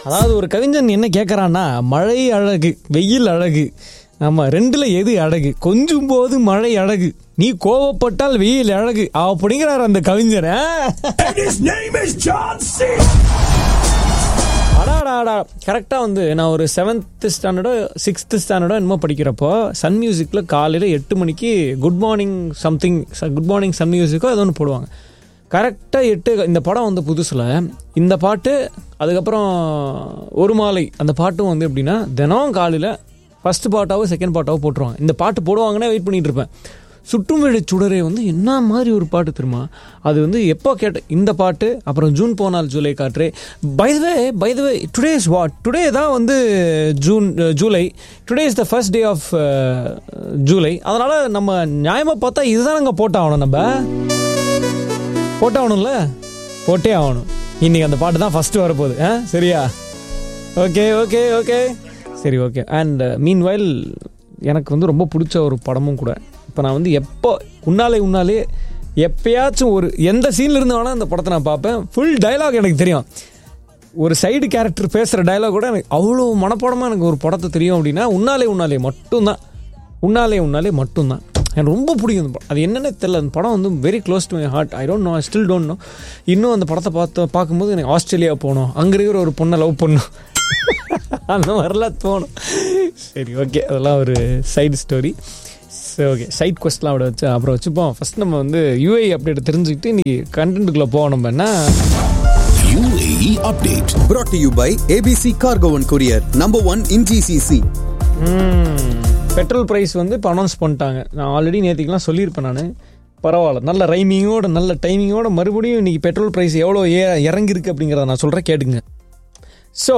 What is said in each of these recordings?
அதாவது ஒரு கவிஞன் என்ன கேட்குறான்னா மழை அழகு வெயில் அழகு ஆமா ரெண்டுல எது அழகு கொஞ்சும் போது மழை அழகு நீ கோவப்பட்டால் வெயில் அழகு அப்படிங்கிறார் அந்த கவிஞர் ஆ? His name is John C. அடாடாடா கரெக்டாக வந்து நான் ஒரு செவன்த் ஸ்டாண்டர்டோ சிக்ஸ்த் ஸ்டாண்டர்டோ என்னமோ படிக்கிறப்போ சன் மியூசிக்கில் காலையில் எட்டு மணிக்கு good morning something good morning Sun மியூசிக்கோ ஏதோ ஒன்று போடுவாங்க கரெக்டாக எட்டு இந்த படம் வந்து புதுசில் இந்த பாட்டு அதுக்கப்புறம் ஒரு மாலை அந்த பாட்டும் வந்து எப்படின்னா தினம் காலையில் ஃபஸ்ட் பாட்டாவோ செகண்ட் பாட்டாவோ போட்டுருவாங்க இந்த பாட்டு போடுவாங்கன்னா வெயிட் பண்ணிட்டு இருப்பேன் சுற்றும் விழி சுடரே வந்து என்ன மாதிரி ஒரு பாட்டு தெரியுமா அது வந்து எப்போ கேட்ட இந்த பாட்டு அப்புறம் ஜூன் போனால் ஜூலை காற்றே by the way by the way today is what today தான் வந்து June July today is the first day of July அதனால் நம்ம நியாயமாக பார்த்தா இதுதான் நாங்கள் போட்டாகணும் நம்ம போட்டாகணும்ல போட்டே ஆகணும் இன்னைக்கு அந்த பாட்டு தான் ஃபஸ்ட்டு வரப்போகுது ஆ சரியா ஓகே ஓகே ஓகே சரி ஓகே அண்ட் மீன் வைல் எனக்கு வந்து ரொம்ப பிடிச்ச ஒரு படமும் கூட இப்போ நான் வந்து எப்போ உன்னாலே உன்னாலே எப்பயாச்சும் ஒரு எந்த சீன்ல இருந்து வேணால் அந்த படத்தை நான் பார்ப்பேன் ஃபுல் டயலாக் எனக்கு தெரியும் ஒரு சைடு கேரக்டர் பேசுகிற டயலாக் கூட எனக்கு அவ்வளோ மனப்பாடமாக எனக்கு ஒரு படத்தை தெரியும் அப்படின்னா உன்னாலே உன்னாலே மட்டும்தான் உன்னாலே உன்னாலே மட்டும்தான் எனக்கு ரொம்ப பிடிக்கும் அந்த படம் அது என்னன்னே தெரியல அந்த படம் வந்து very close to my heart I don't know I still don't know இன்னும் அந்த படத்தை பார்த்து பார்க்கும்போது எனக்கு ஆஸ்திரேலியா போகணும் அங்கே இருக்கிற ஒரு பொண்ணை லவ் பண்ணணும் அந்த மாதிரிலாம் தோணும் சரி ஓகே அதெல்லாம் ஒரு சைடு ஸ்டோரி சரி ஓகே சைட் கொஸ்ட்லாம் அப்படி வச்சு அப்புறம் வச்சுப்போம் ஃபர்ஸ்ட் நம்ம வந்து யூஐ அப்டேட் தெரிஞ்சுக்கிட்டு இன்னைக்கு கண்டென்ட்டுக்குள்ளே போவோம் நம்ம என்ன UAE update. brought to you by ABC Cargo and Courier, number one in GCC. Petrol price வந்து இப்போ அனௌன்ஸ் பண்ணிட்டாங்க நான் ஆல்ரெடி நேற்றுக்கெலாம் சொல்லியிருப்பேன் நான் பரவாயில்ல நல்ல ரைமிங்கோட நல்ல டைமிங்கோட மறுபடியும் இன்னைக்கு பெட்ரோல் ப்ரைஸ் எவ்வளோ ஏ இறங்கியிருக்கு அப்படிங்கிறத நான் சொல்கிறேன் கேட்டுங்க so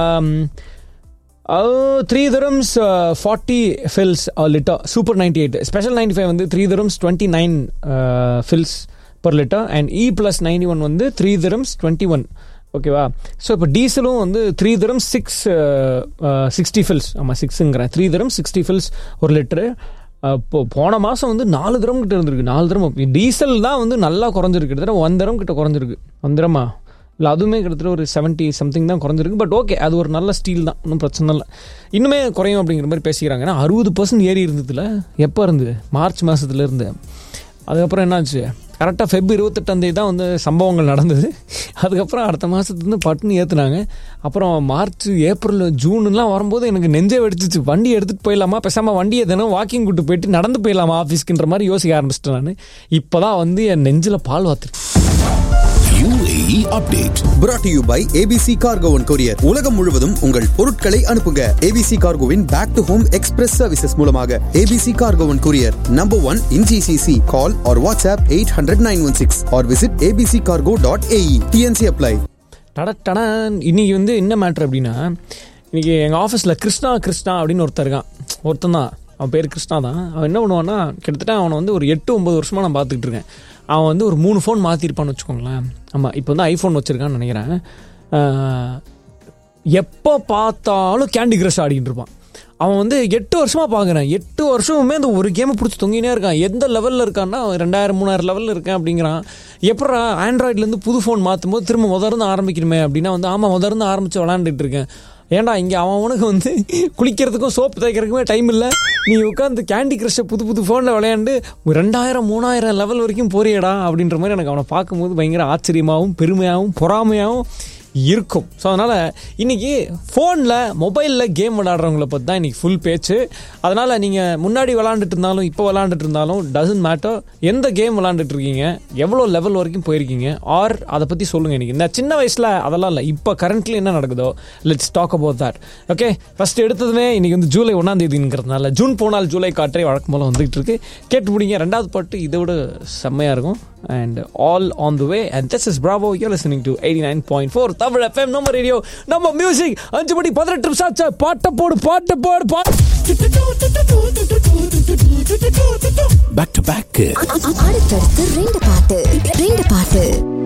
three dirhams forty fils litre super ninety eight special ninety five வந்து three dirhams twenty nine fils per litre and E plus ninety one வந்து த்ரீ தரம்ஸ் டுவெண்ட்டி ஒன் ஓகேவா ஸோ இப்போ டீசலும் வந்து three dirham six sixty fils ஆமாம் சிக்ஸுங்கிறேன் three dirham sixty fils ஒரு litre இப்போ போன மாதம் வந்து நாலு தரம் கிட்ட இருந்திருக்கு நாலு தரம் டீசல் தான் வந்து நல்லா குறைஞ்சிருக்கு கிட்டத்தட்ட ஒன் தரம் கிட்ட குறைஞ்சிருக்கு ஒன் தரமா இல்லை அதுவுமே கிட்டத்தட்ட ஒரு செவன்ட்டி சம்திங் தான் குறைஞ்சிருக்கு பட் ஓகே அது ஒரு நல்ல ஸ்டீல் தான் ஒன்றும் பிரச்சனை இல்லை இன்னுமே குறையும் அப்படிங்கிற மாதிரி பேசிக்கிறாங்க ஏன்னா அறுபது பர்சன்ட் ஏறி இருந்ததுல எப்போ இருந்து மார்ச் மாதத்துல இருந்து அதுக்கப்புறம் என்னாச்சு கரெக்டாக ஃபெப் இருபத்தெட்டாம் தேதி தான் வந்து சம்பவங்கள் நடந்தது அதுக்கப்புறம் அடுத்த மாதத்துலேருந்து பட்டுன்னு ஏற்றுனாங்க அப்புறம் மார்ச் ஏப்ரல் ஜூன்லாம் வரும்போது எனக்கு நெஞ்சே வெடிச்சிச்சு வண்டி எடுத்துகிட்டு போயிடலாமா பேசாமல் வண்டியை தினம் வாக்கிங் கூட்டு போயிட்டு நடந்து போயிடலாமா ஆஃபீஸ்க்குன்ற மாதிரி யோசிக்க ஆரம்பிச்சிட்டேன் நான் இப்போ தான் வந்து என் நெஞ்சில் பால் வாத்துருக்கு UAE update. brought to you by ABC Cargo and Courier. உலகம் முழுவதும் உங்கள் பொருட்களை அனுப்புங்க ABC Cargoவின் back to home express services மூலமாக ABC Cargo and Courier, number one in GCC. Call or WhatsApp 800-916 or visit abccargo.ae. TNC apply. டடட்டடான் இன்னைக்கு வந்து என்ன மேட்ரு அப்படின்னா இன்னைக்கு எங்கள் ஆஃபீஸில் கிருஷ்ணா கிருஷ்ணா அப்படின்னு ஒருத்தர் இருக்கான் ஒருத்தன் தான் அவன் பேர் கிருஷ்ணா தான் அவன் என்ன பண்ணுவான்னா கிட்டத்தட்ட அவனை வந்து ஒரு எட்டு ஒம்பது வருஷமாக நான் பார்த்துக்கிட்டு இருக்கேன் அவன் வந்து ஒரு மூணு ஃபோன் மாற்றிருப்பான்னு வச்சுக்கோங்களேன் ஆமாம் இப்போ வந்து ஐஃபோன் வச்சுருக்கான்னு நினைக்கிறேன் ஆஹ், எப்போ பார்த்தாலும் கேண்டி கிரஷ் ஆடிக்கிட்டு இருப்பான் அவன் வந்து எட்டு வருஷமாக பார்க்குறேன் எட்டு வருஷமுமே அந்த ஒரு கேமை பிடிச்சி தொங்கினே இருக்கான் எந்த லெவலில் இருக்கான்னா அவன் ரெண்டாயிரம் மூணாயிரம் லெவலில் இருக்கேன் அப்படிங்கிறான் எப்படா ஆண்ட்ராய்ட்லேருந்து புது ஃபோன் மாற்றும் போது திரும்ப முதர்ந்து ஆரம்பிக்கணுமே அப்படின்னா வந்து ஆமாம் முதர்ந்து ஆரம்பித்து விளாண்டுட்டு இருக்கேன் ஏன்டா இங்கே அவன் அவனுக்கு வந்து குளிக்கிறதுக்கும் சோப்பு தேய்க்கிறதுக்குமே டைம் இல்லை நீ உட்காந்து கேண்டி கிரஷை புது புது ஃபோனில் விளையாண்டு ஒரு ரெண்டாயிரம் மூணாயிரம் லெவல் வரைக்கும் போறியடா அப்படின்ற மாதிரி எனக்கு அவனை பார்க்கும்போது பயங்கர ஆச்சரியமாகவும் பெருமையாகவும் பொறாமையாகவும் இருக்கும் ஸோ அதனால் இன்றைக்கி ஃபோனில் மொபைலில் கேம் விளாட்றவங்கள பற்றி தான் இன்றைக்கி ஃபுல் பேச்சு அதனால் நீங்கள் முன்னாடி விளாண்டுட்டு இருந்தாலும் இப்போ விளாண்டுட்டு இருந்தாலும் டசன்ட் மேட்டர் எந்த கேம் விளாண்டுட்டு இருக்கீங்க எவ்வளோ லெவல் வரைக்கும் போயிருக்கீங்க ஆர் அதை பற்றி சொல்லுங்கள் இன்றைக்கி இந்த சின்ன வயசில் அதெல்லாம் இல்லை இப்போ கரண்ட்லி என்ன நடக்குதோ let's talk about that okay first எடுத்ததுமே இன்றைக்கி வந்து ஜூலை ஒன்றாம் தேதிங்கிறதுனால ஜூன் போனால் ஜூலை காற்றே வழக்கம் போல் வந்துகிட்டு இருக்கு கேட்டு முடிங்க ரெண்டாவது பாட்டு இதை விட செம்மையாக இருக்கும் and all on the way and this is Bravo you listening to eighty nine point four Tamil FM நம்ம ரேடியோ நம்ம மியூசிக் அஞ்சு மணி பதினெட்டு நிமிஷம் ஆச்சு பாட்டை போடு பாட்டை போடு பாட்டு Back to back. அடுத்தடுத்து ரெண்டு பாட்டு ரெண்டு பாட்டு